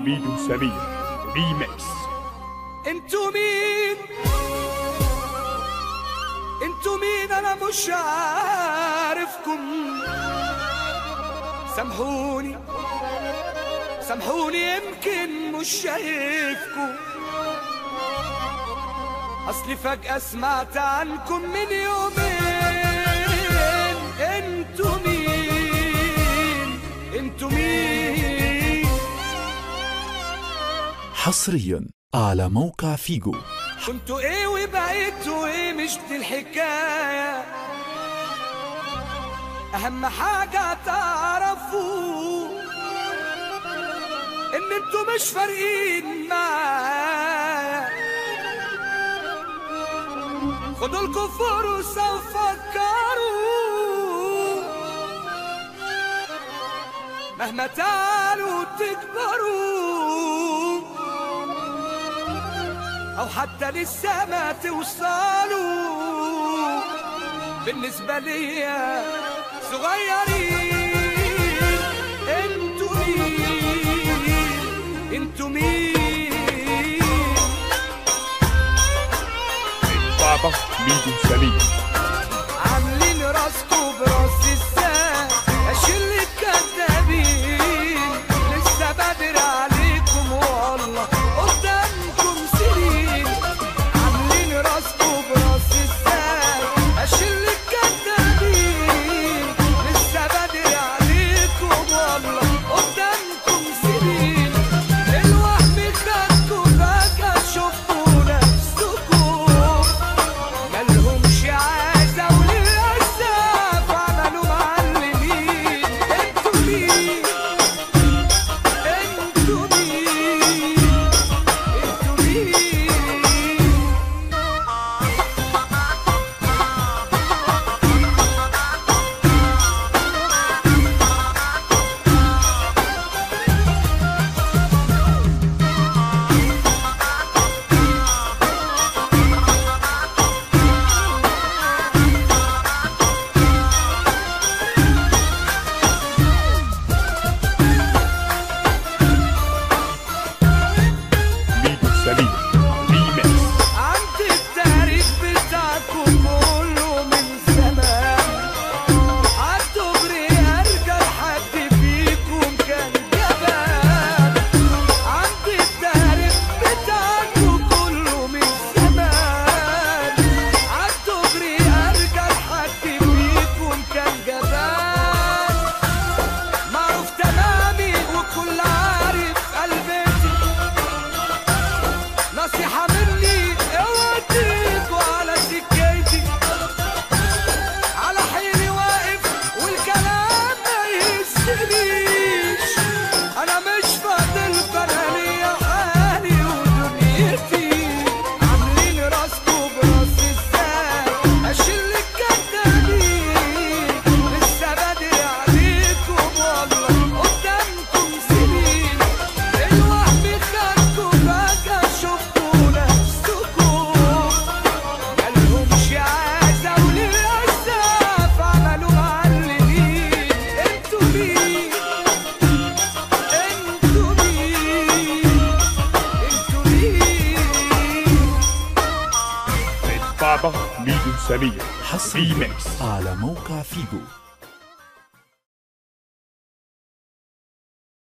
ميدو سمير ريميكس انتو مين انتو مين انا مش عارفكم سامحوني سامحوني يمكن مش شايفكم اصلي فجأة سمعت عنكم من يومين انتو مين انتو مين حصريا على موقع فيجو كنتوا ايه وبقيتوا ايه مش دي الحكاية اهم حاجة تعرفوا ان انتوا مش فارقين معايا خدوا لكم فرصة وفكروا مهما تعالوا تكبروا او حتى لسه ما توصلوا بالنسبة ليا صغيرين انتوا مين انتوا مين بابا ميدو سمير عاملين راسكوا براس الساعة اشيل الكدابين لسه بدري عليكم والله قدامكم سنين عاملين راسكوا براس الساعة اشيل الكدابين لسه بدري عليكم والله قدامكم سنين الوهم خدكوا فجأة شفتوا نفسكم مالهمش عازة وللأسف عملوا معلمين انتوا مين انتوا مين انتوا مين ميدو سمير ريميكس عند التاريخ بتاعكم كله من زمان عالدغري ارجع حد فيكم كان جبان عند التاريخ بتاعكم كله من زمان عالدغري ارجع حد فيكم كان جبان معروف تمامي وكل عارف قلبتي نصيحة مني اوعى تيجوا على سكتي على حيلي واقف والكلام ما يهزنيش انا مش فاضل انا ليا حالي ودنيتي عاملين راسكوا براس ازاي اشيل الكدابين لسه بدري عليكم والله قدامكم سنين الوهم خدكوا فجأة شفتوا نفسكم مالهمش عازة وللأسف عملوا معلمين انتوا مين انتوا مين انتوا مين بابا ميدو سمير حصريا ريميكس على موقع فيجو